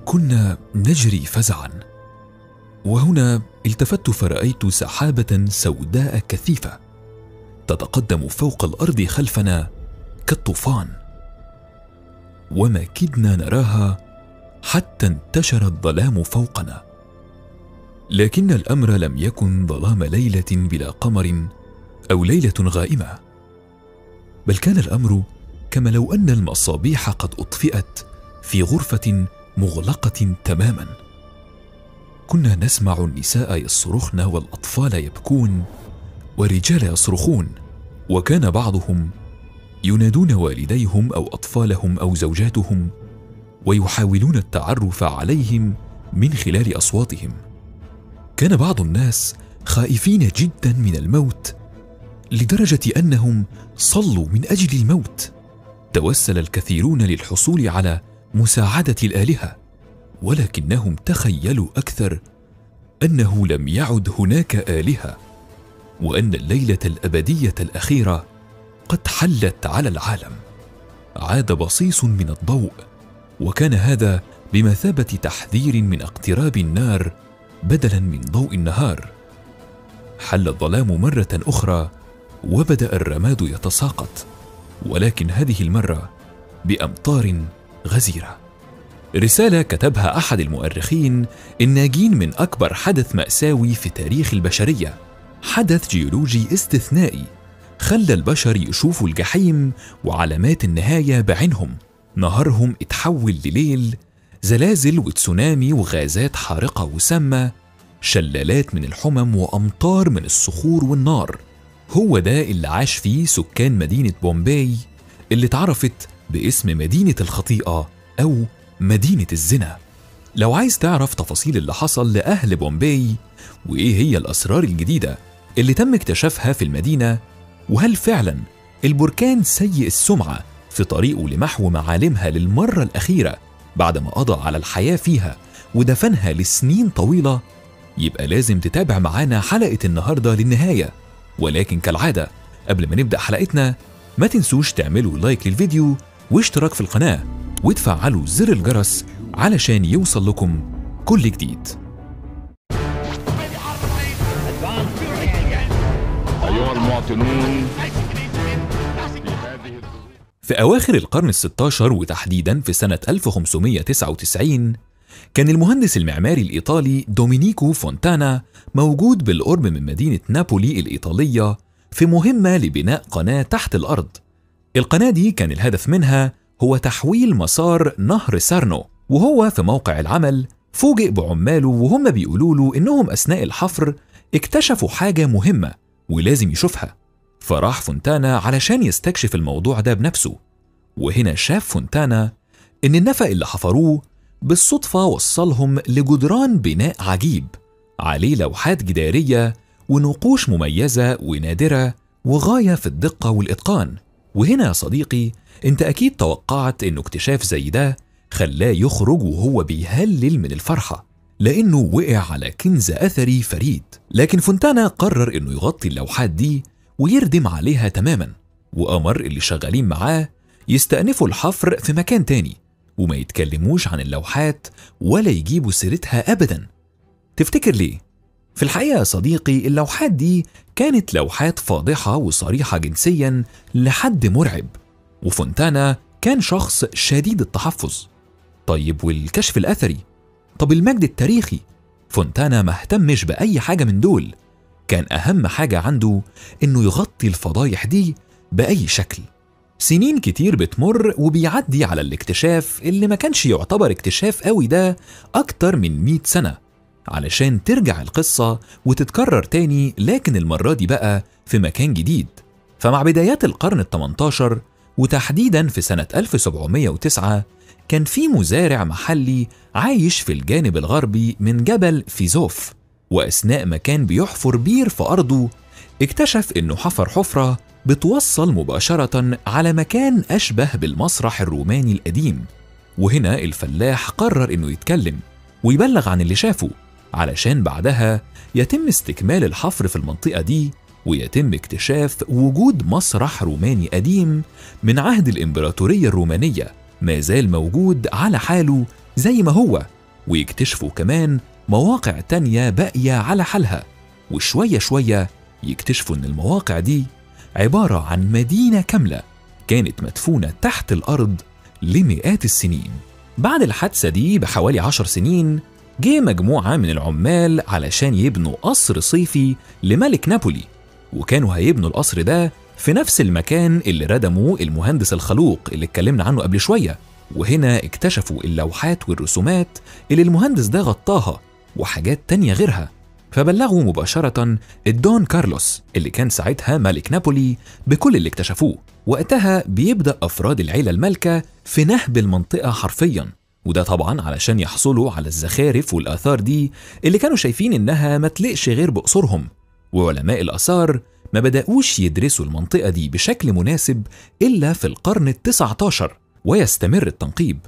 كنا نجري فزعا وهنا التفت فرايت سحابه سوداء كثيفه تتقدم فوق الارض خلفنا كالطوفان وما كدنا نراها حتى انتشر الظلام فوقنا لكن الامر لم يكن ظلام ليله بلا قمر او ليله غائمه بل كان الامر كما لو ان المصابيح قد اطفئت في غرفه مغلقه تماما كنا نسمع النساء يصرخن والاطفال يبكون والرجال يصرخون وكان بعضهم ينادون والديهم او اطفالهم او زوجاتهم ويحاولون التعرف عليهم من خلال اصواتهم كان بعض الناس خائفين جدا من الموت لدرجه انهم صلوا من اجل الموت توسل الكثيرون للحصول على مساعده الالهه ولكنهم تخيلوا اكثر انه لم يعد هناك الهه وان الليله الابديه الاخيره قد حلت على العالم عاد بصيص من الضوء وكان هذا بمثابه تحذير من اقتراب النار بدلا من ضوء النهار حل الظلام مره اخرى وبدا الرماد يتساقط ولكن هذه المره بامطار غزيره رساله كتبها احد المؤرخين الناجين من اكبر حدث ماساوي في تاريخ البشريه حدث جيولوجي استثنائي خلى البشر يشوفوا الجحيم وعلامات النهايه بعينهم نهارهم اتحول لليل زلازل وتسونامي وغازات حارقه وسامه شلالات من الحمم وامطار من الصخور والنار هو ده اللي عاش فيه سكان مدينه بومباي اللي اتعرفت باسم مدينه الخطيئه او مدينه الزنا لو عايز تعرف تفاصيل اللي حصل لاهل بومباي وايه هي الاسرار الجديده اللي تم اكتشافها في المدينه وهل فعلا البركان سيء السمعه في طريقه لمحو معالمها للمره الاخيره بعد ما قضى على الحياه فيها ودفنها لسنين طويله يبقى لازم تتابع معانا حلقه النهارده للنهايه ولكن كالعاده قبل ما نبدا حلقتنا ما تنسوش تعملوا لايك للفيديو واشتراك في القناه وتفعلوا زر الجرس علشان يوصل لكم كل جديد أيها المواطنون في أواخر القرن الستاشر وتحديدا في سنة 1599 كان المهندس المعماري الإيطالي دومينيكو فونتانا موجود بالقرب من مدينة نابولي الإيطالية في مهمة لبناء قناة تحت الأرض القناة دي كان الهدف منها هو تحويل مسار نهر سارنو وهو في موقع العمل فوجئ بعماله وهم بيقولوا له إنهم أثناء الحفر اكتشفوا حاجة مهمة ولازم يشوفها فراح فونتانا علشان يستكشف الموضوع ده بنفسه وهنا شاف فونتانا إن النفق اللي حفروه بالصدفة وصلهم لجدران بناء عجيب عليه لوحات جدارية ونقوش مميزة ونادرة وغاية في الدقة والإتقان وهنا يا صديقي انت أكيد توقعت إنه اكتشاف زي ده خلاه يخرج وهو بيهلل من الفرحة لأنه وقع على كنز أثري فريد لكن فونتانا قرر إنه يغطي اللوحات دي ويردم عليها تماما وأمر اللي شغالين معاه يستأنفوا الحفر في مكان تاني وما يتكلموش عن اللوحات ولا يجيبوا سيرتها أبدا تفتكر ليه؟ في الحقيقة يا صديقي اللوحات دي كانت لوحات فاضحة وصريحة جنسيا لحد مرعب وفونتانا كان شخص شديد التحفظ طيب والكشف الأثري؟ طب المجد التاريخي؟ فونتانا ما اهتمش بأي حاجة من دول كان أهم حاجة عنده إنه يغطي الفضايح دي بأي شكل سنين كتير بتمر وبيعدي على الاكتشاف اللي ما كانش يعتبر اكتشاف قوي ده أكتر من 100 سنة علشان ترجع القصة وتتكرر تاني لكن المرة دي بقى في مكان جديد فمع بدايات القرن ال 18 وتحديدا في سنة 1709 كان في مزارع محلي عايش في الجانب الغربي من جبل فيزوف وأثناء ما كان بيحفر بير في أرضه اكتشف إنه حفر حفرة بتوصل مباشرة على مكان أشبه بالمسرح الروماني القديم وهنا الفلاح قرر إنه يتكلم ويبلغ عن اللي شافه علشان بعدها يتم استكمال الحفر في المنطقة دي ويتم اكتشاف وجود مسرح روماني قديم من عهد الإمبراطورية الرومانية ما زال موجود على حاله زي ما هو ويكتشفوا كمان مواقع تانية باقية على حالها وشوية شوية يكتشفوا إن المواقع دي عبارة عن مدينة كاملة كانت مدفونة تحت الأرض لمئات السنين بعد الحادثة دي بحوالي عشر سنين جه مجموعة من العمال علشان يبنوا قصر صيفي لملك نابولي وكانوا هيبنوا القصر ده في نفس المكان اللي ردمه المهندس الخلوق اللي اتكلمنا عنه قبل شوية وهنا اكتشفوا اللوحات والرسومات اللي المهندس ده غطاها وحاجات تانية غيرها فبلغوا مباشرة الدون كارلوس اللي كان ساعتها ملك نابولي بكل اللي اكتشفوه وقتها بيبدأ أفراد العيلة المالكة في نهب المنطقة حرفيا وده طبعا علشان يحصلوا على الزخارف والآثار دي اللي كانوا شايفين إنها ما تلقش غير بقصورهم وعلماء الآثار ما بدأوش يدرسوا المنطقة دي بشكل مناسب إلا في القرن التسعة عشر ويستمر التنقيب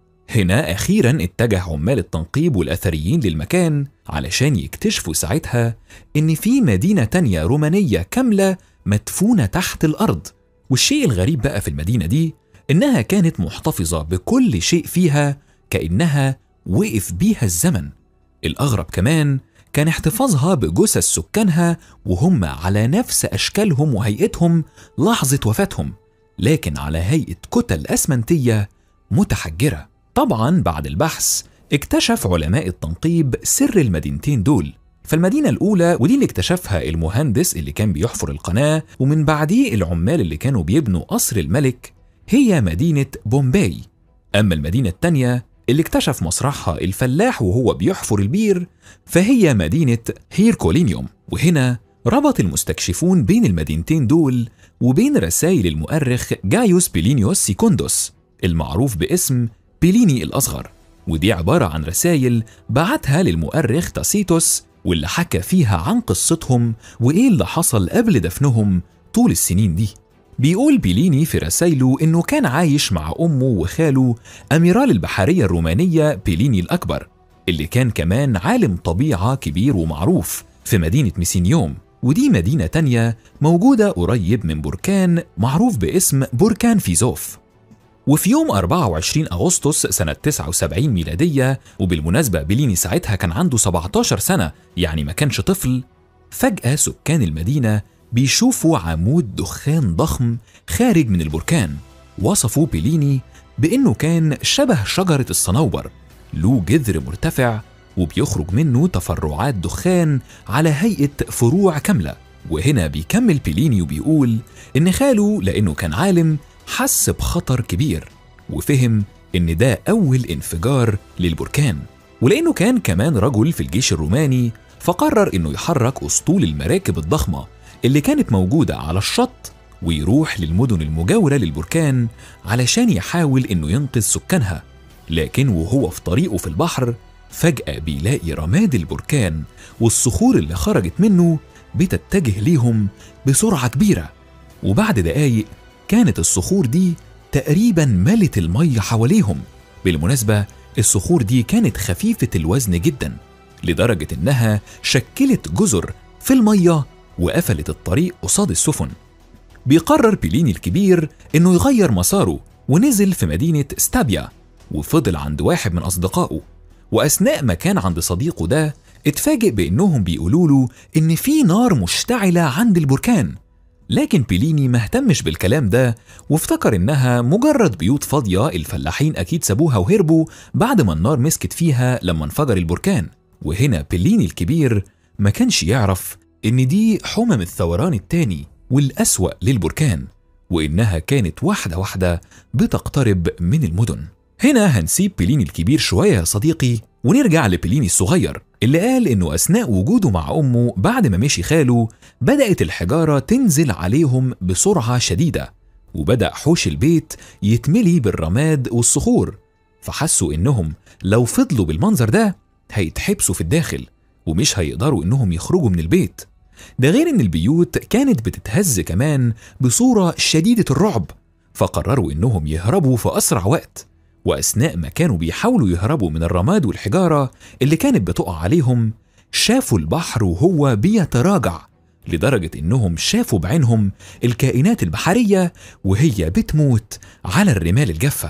هنا أخيرا اتجه عمال التنقيب والأثريين للمكان علشان يكتشفوا ساعتها إن في مدينة تانية رومانية كاملة مدفونة تحت الأرض والشيء الغريب بقى في المدينة دي إنها كانت محتفظة بكل شيء فيها كأنها وقف بيها الزمن الأغرب كمان كان احتفاظها بجثث سكانها وهم على نفس أشكالهم وهيئتهم لحظة وفاتهم لكن على هيئة كتل أسمنتية متحجرة طبعا بعد البحث اكتشف علماء التنقيب سر المدينتين دول فالمدينة الأولى ودي اللي اكتشفها المهندس اللي كان بيحفر القناة ومن بعديه العمال اللي كانوا بيبنوا قصر الملك هي مدينة بومباي أما المدينة التانية اللي اكتشف مسرحها الفلاح وهو بيحفر البير فهي مدينة هيركولينيوم وهنا ربط المستكشفون بين المدينتين دول وبين رسائل المؤرخ جايوس بيلينيوس سيكوندوس المعروف باسم بيليني الأصغر ودي عبارة عن رسائل بعتها للمؤرخ تاسيتوس واللي حكى فيها عن قصتهم وإيه اللي حصل قبل دفنهم طول السنين دي بيقول بيليني في رسايله إنه كان عايش مع أمه وخاله أميرال البحرية الرومانية بيليني الأكبر اللي كان كمان عالم طبيعة كبير ومعروف في مدينة ميسينيوم ودي مدينة تانية موجودة قريب من بركان معروف باسم بركان فيزوف وفي يوم 24 أغسطس سنة 79 ميلادية وبالمناسبة بيليني ساعتها كان عنده 17 سنة يعني ما كانش طفل فجأة سكان المدينة بيشوفوا عمود دخان ضخم خارج من البركان وصفوا بيليني بإنه كان شبه شجرة الصنوبر له جذر مرتفع وبيخرج منه تفرعات دخان على هيئة فروع كاملة وهنا بيكمل بيليني وبيقول إن خاله لأنه كان عالم حس بخطر كبير وفهم إن ده أول انفجار للبركان ولأنه كان كمان رجل في الجيش الروماني فقرر إنه يحرك أسطول المراكب الضخمة اللي كانت موجودة على الشط ويروح للمدن المجاورة للبركان علشان يحاول إنه ينقذ سكانها لكن وهو في طريقه في البحر فجأة بيلاقي رماد البركان والصخور اللي خرجت منه بتتجه ليهم بسرعة كبيرة وبعد دقايق كانت الصخور دي تقريبا ملت المية حواليهم بالمناسبة الصخور دي كانت خفيفة الوزن جدا لدرجة إنها شكلت جزر في المية وقفلت الطريق قصاد السفن بيقرر بيليني الكبير إنه يغير مساره ونزل في مدينة ستابيا وفضل عند واحد من أصدقائه وأثناء ما كان عند صديقه ده اتفاجئ بإنهم بيقولوا له إن في نار مشتعلة عند البركان لكن بيليني ما اهتمش بالكلام ده وافتكر إنها مجرد بيوت فاضية الفلاحين أكيد سابوها وهربوا بعد ما النار مسكت فيها لما انفجر البركان وهنا بيليني الكبير ما كانش يعرف إن دي حمم الثوران التاني والأسوأ للبركان وإنها كانت واحدة واحدة بتقترب من المدن هنا هنسيب بيليني الكبير شوية يا صديقي ونرجع لبيليني الصغير اللي قال إنه أثناء وجوده مع أمه بعد ما مشي خاله بدأت الحجارة تنزل عليهم بسرعة شديدة وبدأ حوش البيت يتملي بالرماد والصخور فحسوا إنهم لو فضلوا بالمنظر ده هيتحبسوا في الداخل ومش هيقدروا إنهم يخرجوا من البيت ده غير إن البيوت كانت بتتهز كمان بصورة شديدة الرعب فقرروا إنهم يهربوا في أسرع وقت وأثناء ما كانوا بيحاولوا يهربوا من الرماد والحجارة اللي كانت بتقع عليهم شافوا البحر وهو بيتراجع لدرجة إنهم شافوا بعينهم الكائنات البحرية وهي بتموت على الرمال الجافة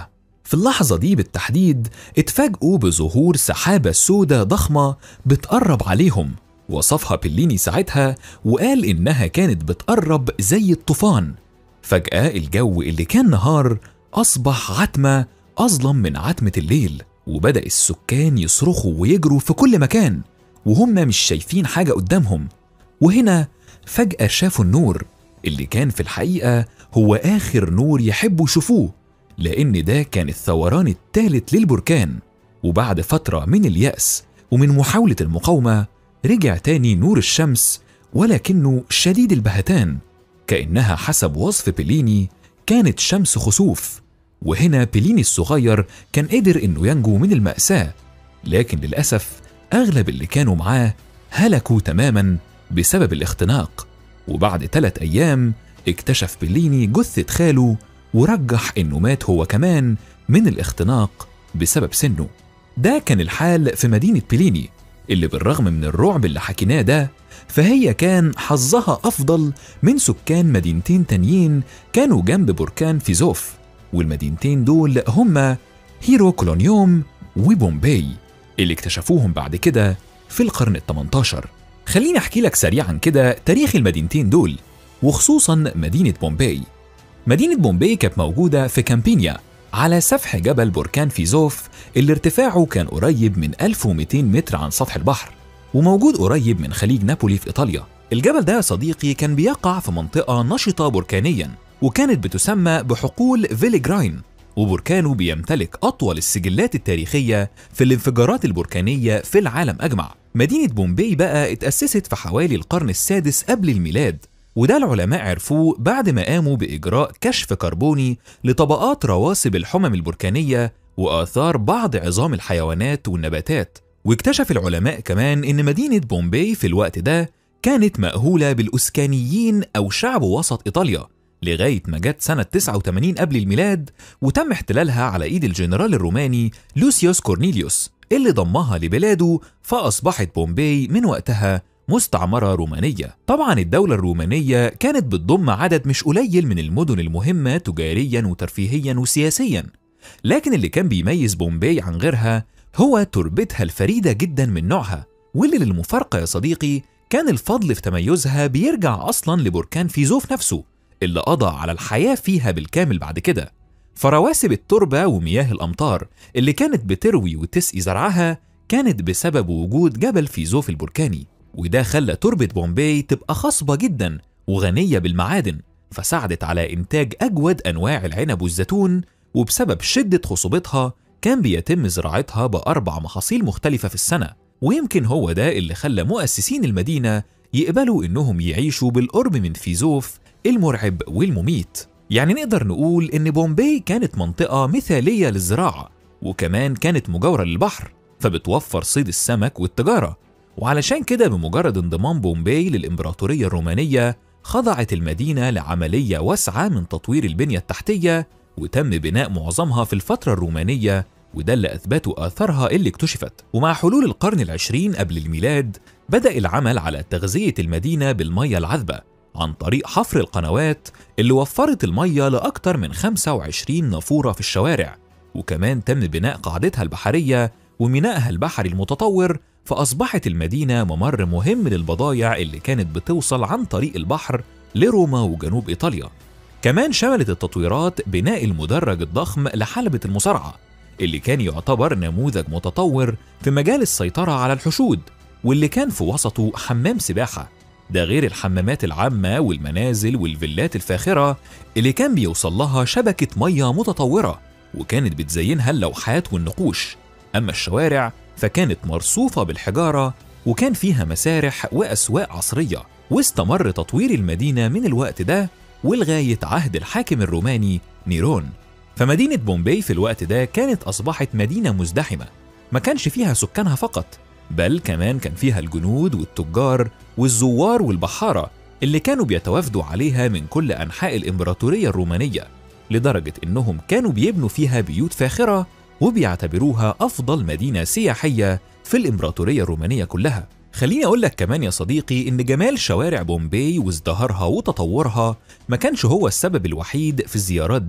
في اللحظة دي بالتحديد اتفاجئوا بظهور سحابة سودة ضخمة بتقرب عليهم وصفها بليني ساعتها وقال إنها كانت بتقرب زي الطوفان فجأة الجو اللي كان نهار أصبح عتمة أظلم من عتمة الليل وبدأ السكان يصرخوا ويجروا في كل مكان وهم مش شايفين حاجة قدامهم وهنا فجأة شافوا النور اللي كان في الحقيقة هو آخر نور يحبوا يشوفوه لأن ده كان الثوران الثالث للبركان وبعد فترة من اليأس ومن محاولة المقاومة رجع تاني نور الشمس ولكنه شديد البهتان كأنها حسب وصف بليني كانت شمس خسوف وهنا بليني الصغير كان قدر إنه ينجو من المأساة لكن للأسف أغلب اللي كانوا معاه هلكوا تماما بسبب الاختناق وبعد ثلاث أيام اكتشف بليني جثة خاله ورجح إنه مات هو كمان من الاختناق بسبب سنه ده كان الحال في مدينة بليني اللي بالرغم من الرعب اللي حكيناه ده فهي كان حظها أفضل من سكان مدينتين تانيين كانوا جنب بركان فيزوف والمدينتين دول هما هيرو كولونيوم وبومباي اللي اكتشفوهم بعد كده في القرن ال 18 خليني أحكي لك سريعا كده تاريخ المدينتين دول وخصوصا مدينة بومباي مدينة بومباي كانت موجودة في كامبينيا على سفح جبل بركان فيزوف اللي ارتفاعه كان قريب من 1200 متر عن سطح البحر وموجود قريب من خليج نابولي في إيطاليا الجبل ده يا صديقي كان بيقع في منطقة نشطة بركانيا وكانت بتسمى بحقول فيليجراين وبركانه بيمتلك أطول السجلات التاريخية في الانفجارات البركانية في العالم أجمع مدينة بومباي بقى اتأسست في حوالي القرن السادس قبل الميلاد وده العلماء عرفوه بعد ما قاموا بإجراء كشف كربوني لطبقات رواسب الحمم البركانية وآثار بعض عظام الحيوانات والنباتات واكتشف العلماء كمان إن مدينة بومباي في الوقت ده كانت مأهولة بالأسكانيين أو شعب وسط إيطاليا لغاية ما جت سنة 89 قبل الميلاد وتم احتلالها على إيد الجنرال الروماني لوسيوس كورنيليوس اللي ضمها لبلاده فأصبحت بومباي من وقتها مستعمرة رومانية طبعا الدولة الرومانية كانت بتضم عدد مش قليل من المدن المهمة تجاريا وترفيهيا وسياسيا لكن اللي كان بيميز بومباي عن غيرها هو تربتها الفريدة جدا من نوعها واللي للمفارقة يا صديقي كان الفضل في تميزها بيرجع أصلا لبركان فيزوف نفسه اللي قضى على الحياة فيها بالكامل بعد كده فرواسب التربة ومياه الأمطار اللي كانت بتروي وتسقي زرعها كانت بسبب وجود جبل فيزوف البركاني وده خلى تربة بومباي تبقى خصبة جدا وغنية بالمعادن فساعدت على إنتاج أجود أنواع العنب والزيتون وبسبب شدة خصوبتها كان بيتم زراعتها بأربع محاصيل مختلفة في السنة ويمكن هو ده اللي خلى مؤسسين المدينة يقبلوا إنهم يعيشوا بالقرب من فيزوف المرعب والمميت يعني نقدر نقول إن بومباي كانت منطقة مثالية للزراعة وكمان كانت مجاورة للبحر فبتوفر صيد السمك والتجارة وعلشان كده بمجرد انضمام بومباي للإمبراطورية الرومانية خضعت المدينة لعملية واسعة من تطوير البنية التحتية وتم بناء معظمها في الفترة الرومانية وده اللي أثبته آثارها اللي اكتشفت ومع حلول القرن العشرين قبل الميلاد بدأ العمل على تغذية المدينة بالمية العذبة عن طريق حفر القنوات اللي وفرت المية لأكثر من 25 نافورة في الشوارع وكمان تم بناء قاعدتها البحرية ومينائها البحري المتطور فأصبحت المدينة ممر مهم للبضايع اللي كانت بتوصل عن طريق البحر لروما وجنوب إيطاليا كمان شملت التطويرات بناء المدرج الضخم لحلبة المصارعة اللي كان يعتبر نموذج متطور في مجال السيطرة على الحشود واللي كان في وسطه حمام سباحة ده غير الحمامات العامة والمنازل والفيلات الفاخرة اللي كان بيوصل لها شبكة مية متطورة وكانت بتزينها اللوحات والنقوش أما الشوارع فكانت مرصوفة بالحجارة وكان فيها مسارح وأسواق عصرية واستمر تطوير المدينة من الوقت ده ولغاية عهد الحاكم الروماني نيرون فمدينة بومباي في الوقت ده كانت أصبحت مدينة مزدحمة ما كانش فيها سكانها فقط بل كمان كان فيها الجنود والتجار والزوار والبحارة اللي كانوا بيتوافدوا عليها من كل أنحاء الإمبراطورية الرومانية لدرجة إنهم كانوا بيبنوا فيها بيوت فاخرة وبيعتبروها أفضل مدينة سياحية في الإمبراطورية الرومانية كلها خليني أقول لك كمان يا صديقي إن جمال شوارع بومباي وازدهارها وتطورها ما كانش هو السبب الوحيد في الزيارات دي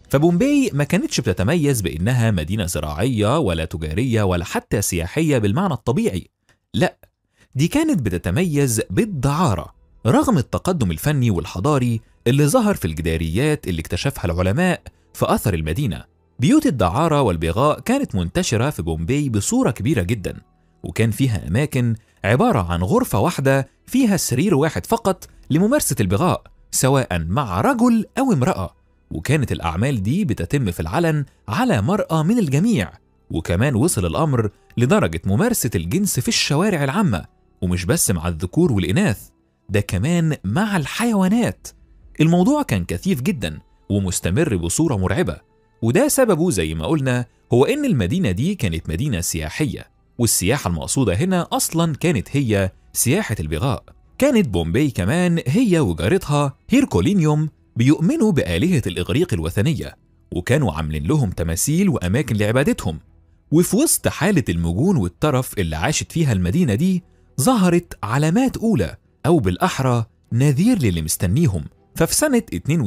فبومباي ما كانتش بتتميز بإنها مدينة زراعية ولا تجارية ولا حتى سياحية بالمعنى الطبيعي لا دي كانت بتتميز بالدعارة رغم التقدم الفني والحضاري اللي ظهر في الجداريات اللي اكتشفها العلماء في أثر المدينة بيوت الدعارة والبغاء كانت منتشرة في بومباي بصورة كبيرة جدا وكان فيها أماكن عبارة عن غرفة واحدة فيها سرير واحد فقط لممارسة البغاء سواء مع رجل أو امرأة وكانت الأعمال دي بتتم في العلن على مرأى من الجميع وكمان وصل الأمر لدرجة ممارسة الجنس في الشوارع العامة ومش بس مع الذكور والإناث ده كمان مع الحيوانات الموضوع كان كثيف جدا ومستمر بصورة مرعبة وده سببه زي ما قلنا هو إن المدينة دي كانت مدينة سياحية والسياحة المقصودة هنا أصلا كانت هي سياحة البغاء كانت بومباي كمان هي وجارتها هيركولينيوم بيؤمنوا بآلهة الإغريق الوثنية وكانوا عاملين لهم تماثيل وأماكن لعبادتهم وفي وسط حالة المجون والترف اللي عاشت فيها المدينة دي ظهرت علامات أولى أو بالأحرى نذير للي مستنيهم ففي سنة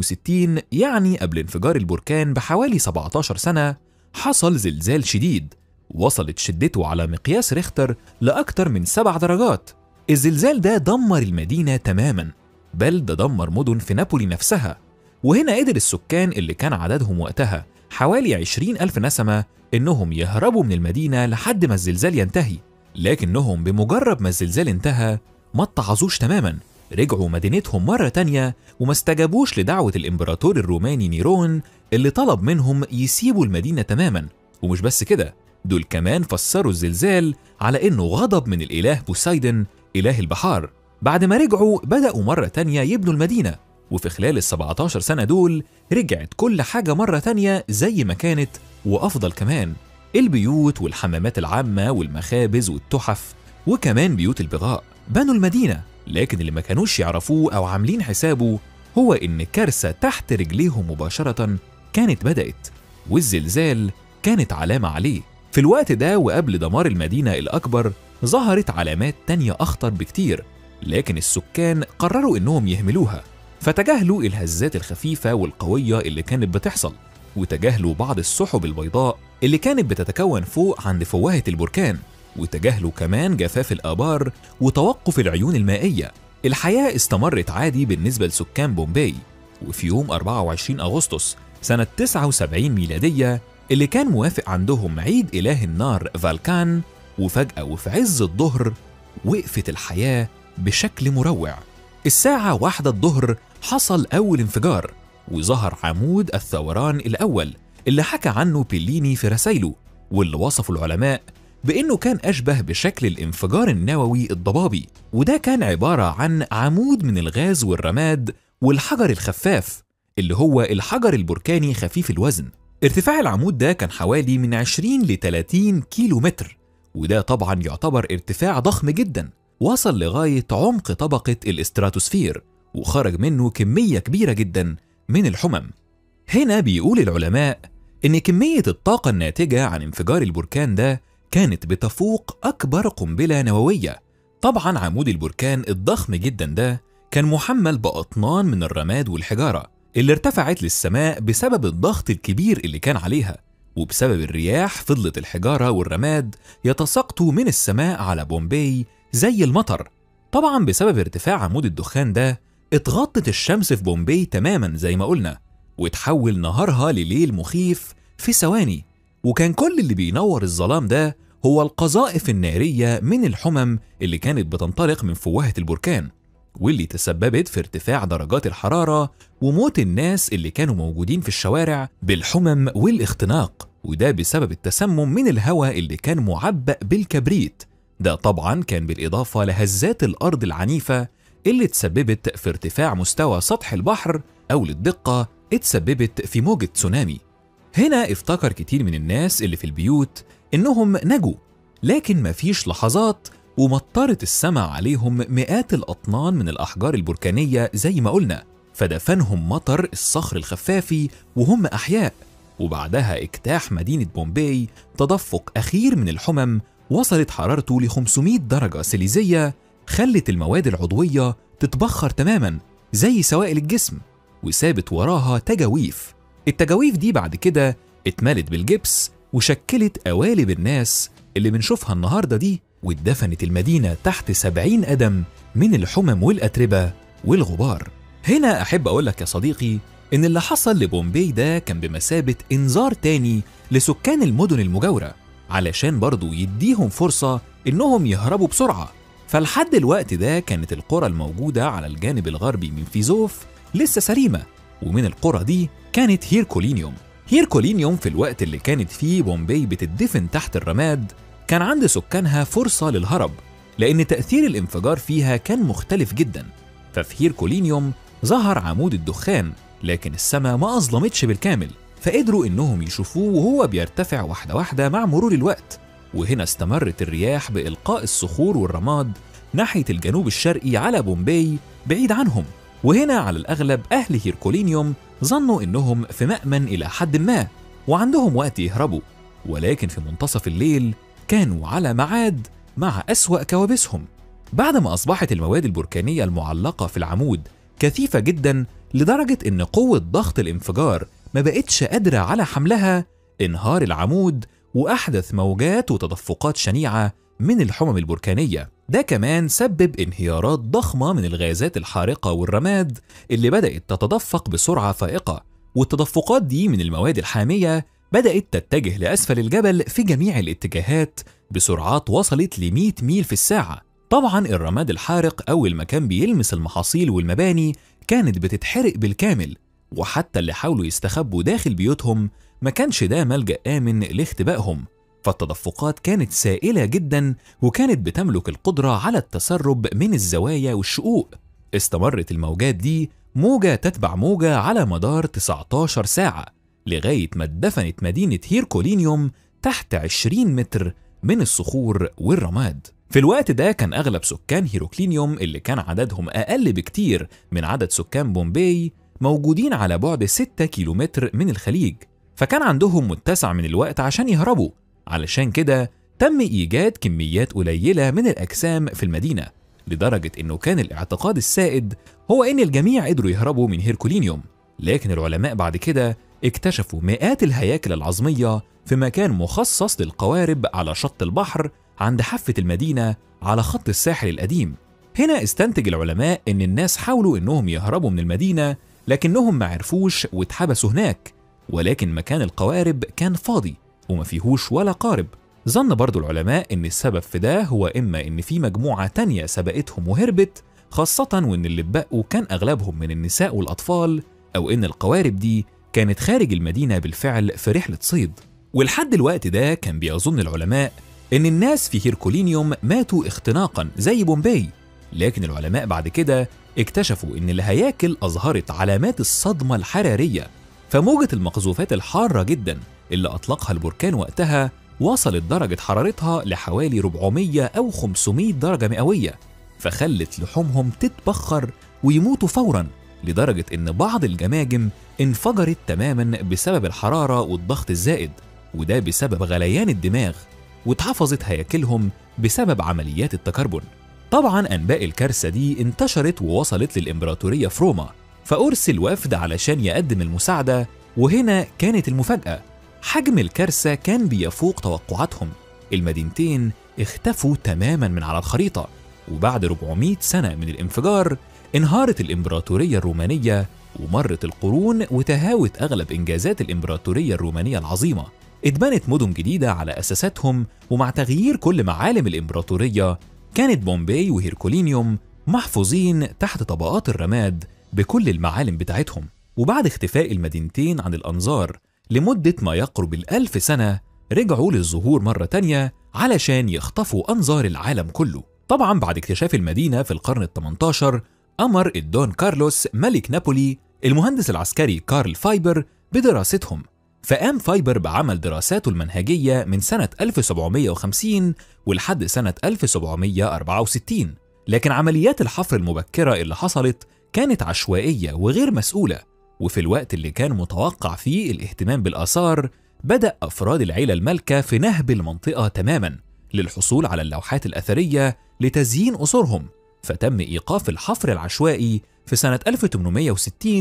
62 يعني قبل انفجار البركان بحوالي 17 سنة حصل زلزال شديد وصلت شدته على مقياس ريختر لأكثر من سبع درجات الزلزال ده دمر المدينة تماما بل ده دمر مدن في نابولي نفسها وهنا قدر السكان اللي كان عددهم وقتها حوالي 20 ألف نسمة إنهم يهربوا من المدينة لحد ما الزلزال ينتهي لكنهم بمجرد ما الزلزال انتهى ما اتعظوش تماما رجعوا مدينتهم مرة تانية وما استجابوش لدعوة الإمبراطور الروماني نيرون اللي طلب منهم يسيبوا المدينة تماما ومش بس كده دول كمان فسروا الزلزال على إنه غضب من الإله بوسايدن إله البحار بعد ما رجعوا بدأوا مرة تانية يبنوا المدينة وفي خلال ال 17 سنة دول رجعت كل حاجة مرة تانية زي ما كانت وأفضل كمان البيوت والحمامات العامة والمخابز والتحف وكمان بيوت البغاء بنوا المدينة لكن اللي ما كانوش يعرفوه أو عاملين حسابه هو إن كارثة تحت رجليهم مباشرة كانت بدأت والزلزال كانت علامة عليه في الوقت ده وقبل دمار المدينة الأكبر ظهرت علامات تانية أخطر بكتير لكن السكان قرروا إنهم يهملوها فتجاهلوا الهزات الخفيفة والقوية اللي كانت بتحصل وتجاهلوا بعض السحب البيضاء اللي كانت بتتكون فوق عند فوهة البركان وتجاهلوا كمان جفاف الآبار وتوقف العيون المائية الحياة استمرت عادي بالنسبة لسكان بومباي وفي يوم 24 أغسطس سنة 79 ميلادية اللي كان موافق عندهم عيد إله النار فالكان وفجأة وفي عز الظهر وقفت الحياة بشكل مروع الساعة واحدة الظهر حصل أول انفجار وظهر عمود الثوران الأول اللي حكى عنه بيليني في رسايله واللي وصفه العلماء بأنه كان أشبه بشكل الانفجار النووي الضبابي وده كان عبارة عن عمود من الغاز والرماد والحجر الخفاف اللي هو الحجر البركاني خفيف الوزن ارتفاع العمود ده كان حوالي من 20 ل 30 كيلو متر وده طبعا يعتبر ارتفاع ضخم جدا وصل لغاية عمق طبقة الاستراتوسفير وخرج منه كمية كبيرة جدا من الحمم هنا بيقول العلماء إن كمية الطاقة الناتجة عن انفجار البركان ده كانت بتفوق أكبر قنبلة نووية طبعا عمود البركان الضخم جدا ده كان محمل بأطنان من الرماد والحجارة اللي ارتفعت للسماء بسبب الضغط الكبير اللي كان عليها وبسبب الرياح فضلت الحجارة والرماد يتساقطوا من السماء على بومباي زي المطر طبعا بسبب ارتفاع عمود الدخان ده اتغطت الشمس في بومباي تماما زي ما قلنا وتحول نهارها لليل مخيف في ثواني وكان كل اللي بينور الظلام ده هو القذائف النارية من الحمم اللي كانت بتنطلق من فوهة البركان واللي تسببت في ارتفاع درجات الحرارة وموت الناس اللي كانوا موجودين في الشوارع بالحمم والاختناق وده بسبب التسمم من الهواء اللي كان معبأ بالكبريت ده طبعا كان بالإضافة لهزات الأرض العنيفة اللي تسببت في ارتفاع مستوى سطح البحر أو للدقة اتسببت في موجة تسونامي هنا افتكر كتير من الناس اللي في البيوت إنهم نجوا لكن مفيش لحظات ومطرت السماء عليهم مئات الأطنان من الأحجار البركانية زي ما قلنا فدفنهم مطر الصخر الخفافي وهم أحياء وبعدها اجتاح مدينة بومباي تدفق أخير من الحمم وصلت حرارته ل 500 درجة سيليزية خلت المواد العضوية تتبخر تماما زي سوائل الجسم وسابت وراها تجاويف التجاويف دي بعد كده اتملت بالجبس وشكلت قوالب الناس اللي بنشوفها النهاردة دي واتدفنت المدينة تحت سبعين قدم من الحمم والأتربة والغبار هنا أحب أقول لك يا صديقي إن اللي حصل لبومبي ده كان بمثابة إنذار تاني لسكان المدن المجاورة علشان برضو يديهم فرصة إنهم يهربوا بسرعة فلحد الوقت ده كانت القرى الموجودة على الجانب الغربي من فيزوف لسه سليمة ومن القرى دي كانت هيركولينيوم هيركولينيوم في الوقت اللي كانت فيه بومبي بتدفن تحت الرماد كان عند سكانها فرصة للهرب لأن تأثير الانفجار فيها كان مختلف جدا ففي هيركولينيوم ظهر عمود الدخان لكن السماء ما أظلمتش بالكامل فقدروا إنهم يشوفوه وهو بيرتفع واحدة واحدة مع مرور الوقت وهنا استمرت الرياح بإلقاء الصخور والرماد ناحية الجنوب الشرقي على بومبي بعيد عنهم وهنا على الأغلب أهل هيركولينيوم ظنوا إنهم في مأمن إلى حد ما وعندهم وقت يهربوا ولكن في منتصف الليل كانوا على ميعاد مع أسوأ كوابيسهم بعد ما أصبحت المواد البركانية المعلقة في العمود كثيفة جدا لدرجة إن قوة ضغط الانفجار ما بقتش قادرة على حملها انهار العمود وأحدث موجات وتدفقات شنيعة من الحمم البركانية ده كمان سبب انهيارات ضخمة من الغازات الحارقة والرماد اللي بدأت تتدفق بسرعة فائقة والتدفقات دي من المواد الحامية بدأت تتجه لأسفل الجبل في جميع الاتجاهات بسرعات وصلت ل 100 ميل في الساعة طبعا الرماد الحارق أول ما كان بيلمس المحاصيل والمباني كانت بتتحرق بالكامل وحتى اللي حاولوا يستخبوا داخل بيوتهم ما كانش ده ملجأ آمن لاختبائهم فالتدفقات كانت سائلة جدا وكانت بتملك القدرة على التسرب من الزوايا والشقوق استمرت الموجات دي موجة تتبع موجة على مدار 19 ساعة لغاية ما اتدفنت مدينة هيركولينيوم تحت 20 متر من الصخور والرماد في الوقت ده كان أغلب سكان هيروكلينيوم اللي كان عددهم أقل بكتير من عدد سكان بومبي موجودين على بعد 6 كيلومتر من الخليج فكان عندهم متسع من الوقت عشان يهربوا علشان كده تم إيجاد كميات قليلة من الأجسام في المدينة لدرجة إنه كان الاعتقاد السائد هو إن الجميع قدروا يهربوا من هيركولينيوم لكن العلماء بعد كده اكتشفوا مئات الهياكل العظمية في مكان مخصص للقوارب على شط البحر عند حافة المدينة على خط الساحل القديم هنا استنتج العلماء إن الناس حاولوا إنهم يهربوا من المدينة لكنهم ما عرفوش واتحبسوا هناك ولكن مكان القوارب كان فاضي وما فيهوش ولا قارب ظن برضو العلماء إن السبب في ده هو إما إن في مجموعة تانية سبقتهم وهربت خاصة وإن اللي اتبقوا كان أغلبهم من النساء والأطفال أو إن القوارب دي كانت خارج المدينة بالفعل في رحلة صيد ولحد الوقت ده كان بيظن العلماء إن الناس في هيركولينيوم ماتوا اختناقا زي بومبي لكن العلماء بعد كده اكتشفوا إن الهياكل أظهرت علامات الصدمة الحرارية فموجة المقذوفات الحارة جدا اللي أطلقها البركان وقتها وصلت درجة حرارتها لحوالي 400 أو 500 درجة مئوية فخلت لحومهم تتبخر ويموتوا فورا لدرجة إن بعض الجماجم انفجرت تماما بسبب الحرارة والضغط الزائد وده بسبب غليان الدماغ واتحفظت هياكلهم بسبب عمليات التكربن طبعا أنباء الكارثة دي انتشرت ووصلت للإمبراطورية في روما فأرسل وفد علشان يقدم المساعدة وهنا كانت المفاجأة حجم الكارثة كان بيفوق توقعاتهم المدينتين اختفوا تماما من على الخريطة وبعد 400 سنة من الانفجار انهارت الإمبراطورية الرومانية ومرت القرون وتهاوت أغلب إنجازات الإمبراطورية الرومانية العظيمة اتبنت مدن جديدة على أساساتهم ومع تغيير كل معالم الإمبراطورية كانت بومبي وهيركولينيوم محفوظين تحت طبقات الرماد بكل المعالم بتاعتهم وبعد اختفاء المدينتين عن الأنظار لمدة ما يقرب الألف سنة رجعوا للظهور مرة تانية علشان يخطفوا أنظار العالم كله طبعا بعد اكتشاف المدينة في القرن ال 18 أمر الدون كارلوس ملك نابولي المهندس العسكري كارل فايبر بدراستهم فقام فايبر بعمل دراساته المنهجية من سنة 1750 ولحد سنة 1764 لكن عمليات الحفر المبكرة اللي حصلت كانت عشوائية وغير مسؤولة وفي الوقت اللي كان متوقع فيه الاهتمام بالآثار بدأ أفراد العيلة المالكة في نهب المنطقة تماما للحصول على اللوحات الأثرية لتزيين قصورهم فتم إيقاف الحفر العشوائي في سنة 1860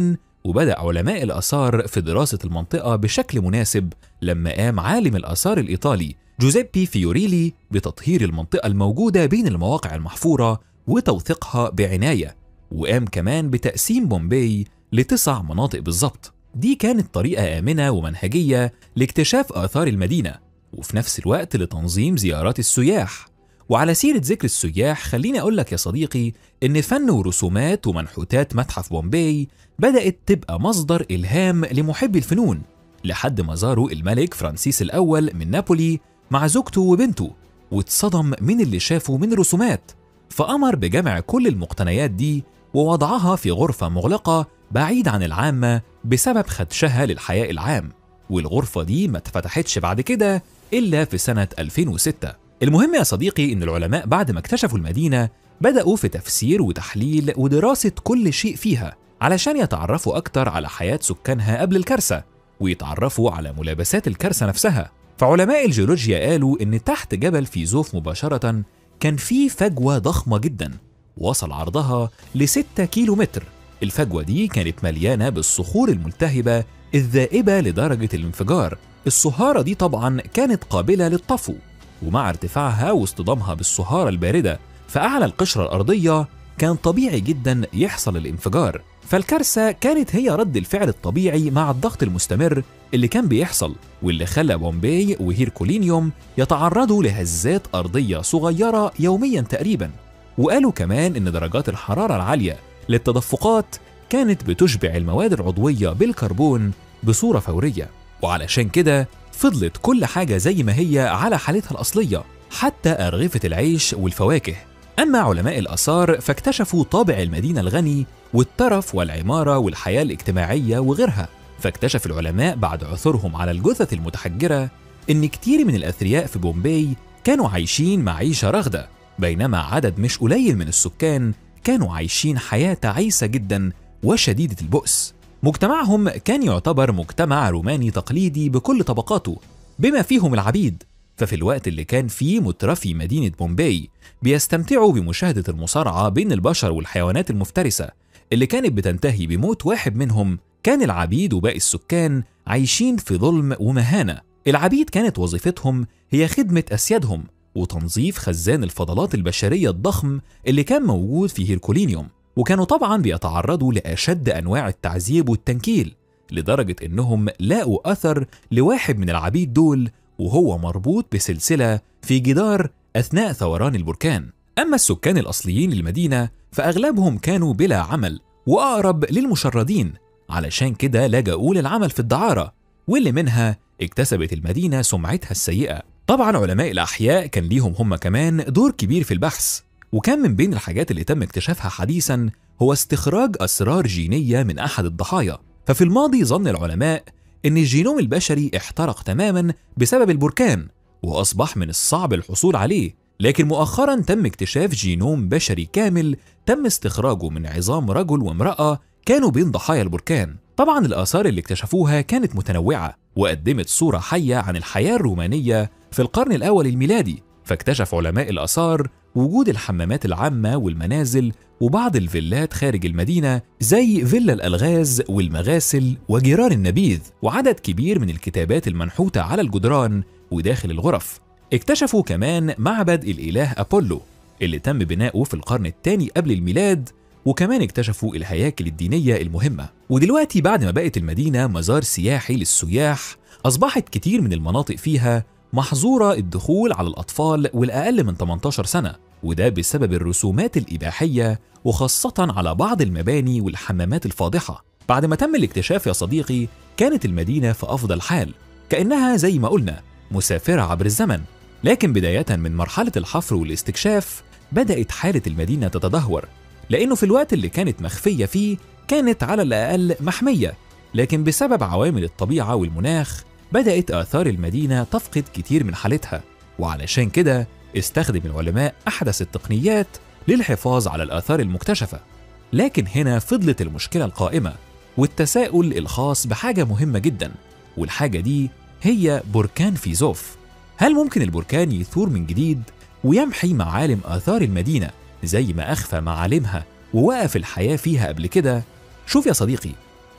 وبدأ علماء الآثار في دراسة المنطقة بشكل مناسب لما قام عالم الآثار الإيطالي جوزيبي فيوريلي بتطهير المنطقة الموجودة بين المواقع المحفورة وتوثيقها بعناية وقام كمان بتقسيم بومباي لتسع مناطق بالظبط دي كانت طريقة آمنة ومنهجية لاكتشاف آثار المدينة وفي نفس الوقت لتنظيم زيارات السياح وعلى سيرة ذكر السياح خليني أقول لك يا صديقي إن فن ورسومات ومنحوتات متحف بومباي بدأت تبقى مصدر إلهام لمحبي الفنون لحد ما زاروا الملك فرانسيس الأول من نابولي مع زوجته وبنته واتصدم من اللي شافه من رسومات فأمر بجمع كل المقتنيات دي ووضعها في غرفة مغلقة بعيد عن العامة بسبب خدشها للحياء العام والغرفة دي ما اتفتحتش بعد كده إلا في سنة 2006 المهم يا صديقي إن العلماء بعد ما اكتشفوا المدينة بدأوا في تفسير وتحليل ودراسة كل شيء فيها علشان يتعرفوا أكتر على حياة سكانها قبل الكارثة ويتعرفوا على ملابسات الكارثة نفسها فعلماء الجيولوجيا قالوا إن تحت جبل فيزوف مباشرة كان في فجوة ضخمة جدا وصل عرضها ل 6 كيلو متر الفجوة دي كانت مليانة بالصخور الملتهبة الذائبة لدرجة الانفجار الصهارة دي طبعا كانت قابلة للطفو ومع ارتفاعها واصطدامها بالصهارة الباردة في أعلى القشرة الأرضية كان طبيعي جدا يحصل الانفجار فالكارثة كانت هي رد الفعل الطبيعي مع الضغط المستمر اللي كان بيحصل واللي خلى بومباي وهيركولينيوم يتعرضوا لهزات أرضية صغيرة يوميا تقريبا وقالوا كمان إن درجات الحرارة العالية للتدفقات كانت بتشبع المواد العضوية بالكربون بصورة فورية وعلشان كده فضلت كل حاجة زي ما هي على حالتها الأصلية حتى أرغفة العيش والفواكه أما علماء الآثار فاكتشفوا طابع المدينة الغني والترف والعمارة والحياة الاجتماعية وغيرها فاكتشف العلماء بعد عثورهم على الجثث المتحجرة إن كتير من الأثرياء في بومباي كانوا عايشين معيشة رغدة بينما عدد مش قليل من السكان كانوا عايشين حياة تعيسة جدا وشديدة البؤس مجتمعهم كان يعتبر مجتمع روماني تقليدي بكل طبقاته بما فيهم العبيد ففي الوقت اللي كان فيه مترفي مدينة بومباي بيستمتعوا بمشاهدة المصارعة بين البشر والحيوانات المفترسة اللي كانت بتنتهي بموت واحد منهم كان العبيد وباقي السكان عايشين في ظلم ومهانة العبيد كانت وظيفتهم هي خدمة أسيادهم وتنظيف خزان الفضلات البشرية الضخم اللي كان موجود في هيركولينيوم وكانوا طبعا بيتعرضوا لأشد أنواع التعذيب والتنكيل لدرجة إنهم لاقوا أثر لواحد من العبيد دول وهو مربوط بسلسلة في جدار أثناء ثوران البركان أما السكان الأصليين للمدينة فأغلبهم كانوا بلا عمل وأقرب للمشردين علشان كده لجأوا للعمل في الدعارة واللي منها اكتسبت المدينة سمعتها السيئة طبعا علماء الأحياء كان ليهم هم كمان دور كبير في البحث وكان من بين الحاجات اللي تم اكتشافها حديثا هو استخراج أسرار جينية من أحد الضحايا ففي الماضي ظن العلماء إن الجينوم البشري احترق تماما بسبب البركان وأصبح من الصعب الحصول عليه لكن مؤخرا تم اكتشاف جينوم بشري كامل تم استخراجه من عظام رجل وامرأة كانوا بين ضحايا البركان طبعا الآثار اللي اكتشفوها كانت متنوعة وقدمت صورة حية عن الحياة الرومانية في القرن الأول الميلادي فاكتشف علماء الآثار وجود الحمامات العامة والمنازل وبعض الفيلات خارج المدينة زي فيلا الألغاز والمغاسل وجرار النبيذ وعدد كبير من الكتابات المنحوتة على الجدران وداخل الغرف اكتشفوا كمان معبد الإله أبولو اللي تم بناؤه في القرن الثاني قبل الميلاد وكمان اكتشفوا الهياكل الدينية المهمة ودلوقتي بعد ما بقت المدينة مزار سياحي للسياح أصبحت كتير من المناطق فيها محظورة الدخول على الأطفال والأقل من 18 سنة وده بسبب الرسومات الإباحية وخاصة على بعض المباني والحمامات الفاضحة بعد ما تم الاكتشاف يا صديقي كانت المدينة في أفضل حال كأنها زي ما قلنا مسافرة عبر الزمن لكن بداية من مرحلة الحفر والاستكشاف بدأت حالة المدينة تتدهور لأنه في الوقت اللي كانت مخفية فيه كانت على الأقل محمية لكن بسبب عوامل الطبيعة والمناخ بدأت آثار المدينة تفقد كتير من حالتها وعلشان كده استخدم العلماء أحدث التقنيات للحفاظ على الآثار المكتشفة لكن هنا فضلت المشكلة القائمة والتساؤل الخاص بحاجة مهمة جدا والحاجة دي هي بركان فيزوف هل ممكن البركان يثور من جديد ويمحي معالم آثار المدينة زي ما أخفى معالمها ووقف الحياة فيها قبل كده؟ شوف يا صديقي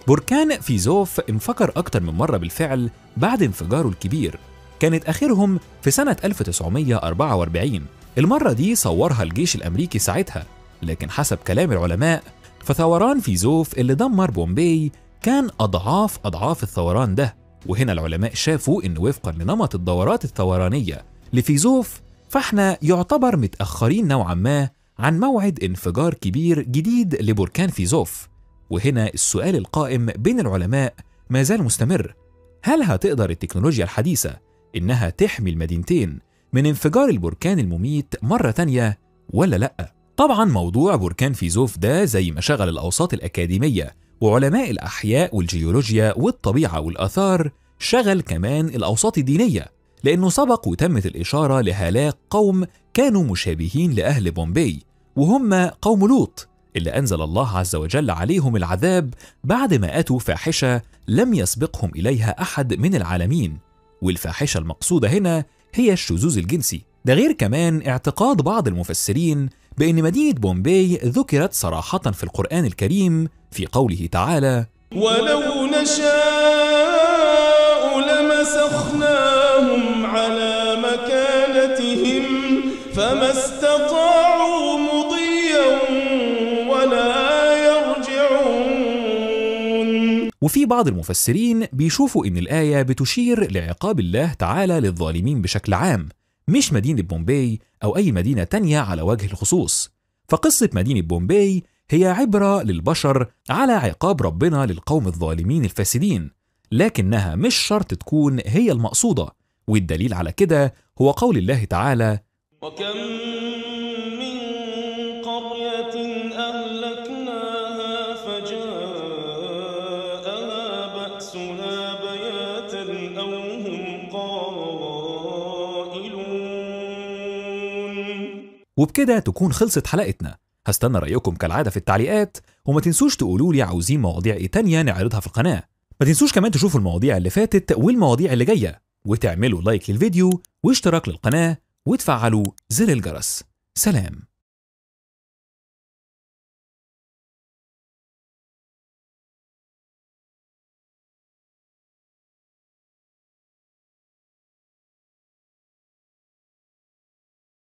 بركان فيزوف انفجر أكتر من مرة بالفعل بعد انفجاره الكبير كانت آخرهم في سنة 1944 المرة دي صورها الجيش الأمريكي ساعتها لكن حسب كلام العلماء فثوران فيزوف اللي دمر بومبي كان أضعاف أضعاف الثوران ده وهنا العلماء شافوا إن وفقا لنمط الدورات الثورانية لفيزوف فاحنا يعتبر متأخرين نوعا ما عن موعد انفجار كبير جديد لبركان فيزوف وهنا السؤال القائم بين العلماء ما زال مستمر هل هتقدر التكنولوجيا الحديثة إنها تحمي المدينتين من انفجار البركان المميت مرة تانية ولا لأ؟ طبعا موضوع بركان فيزوف ده زي ما شغل الأوساط الأكاديمية وعلماء الأحياء والجيولوجيا والطبيعة والآثار شغل كمان الأوساط الدينية لأنه سبق وتمت الإشارة لهلاك قوم كانوا مشابهين لأهل بومبي وهم قوم لوط اللي أنزل الله عز وجل عليهم العذاب بعد ما أتوا فاحشة لم يسبقهم إليها أحد من العالمين والفاحشة المقصودة هنا هي الشذوذ الجنسي ده غير كمان اعتقاد بعض المفسرين بأن مدينة بومبي ذكرت صراحة في القرآن الكريم في قوله تعالى ولو نشاء لمسخناهم على مكانتهم فما استطاعوا مضيا ولا يرجعون وفي بعض المفسرين بيشوفوا إن الآية بتشير لعقاب الله تعالى للظالمين بشكل عام مش مدينة بومبي أو أي مدينة تانية على وجه الخصوص فقصة مدينة بومبي هي عبرة للبشر على عقاب ربنا للقوم الظالمين الفاسدين لكنها مش شرط تكون هي المقصودة والدليل على كده هو قول الله تعالى وكم من قرية أهلكناها فجاءها بأسنا بياتا أو هم قائلون وبكده تكون خلصت حلقتنا هستنى رأيكم كالعادة في التعليقات وما تنسوش تقولوا لي عاوزين مواضيع ايه تانية نعرضها في القناة ما تنسوش كمان تشوفوا المواضيع اللي فاتت والمواضيع اللي جاية وتعملوا لايك للفيديو واشتراك للقناة وتفعلوا زر الجرس سلام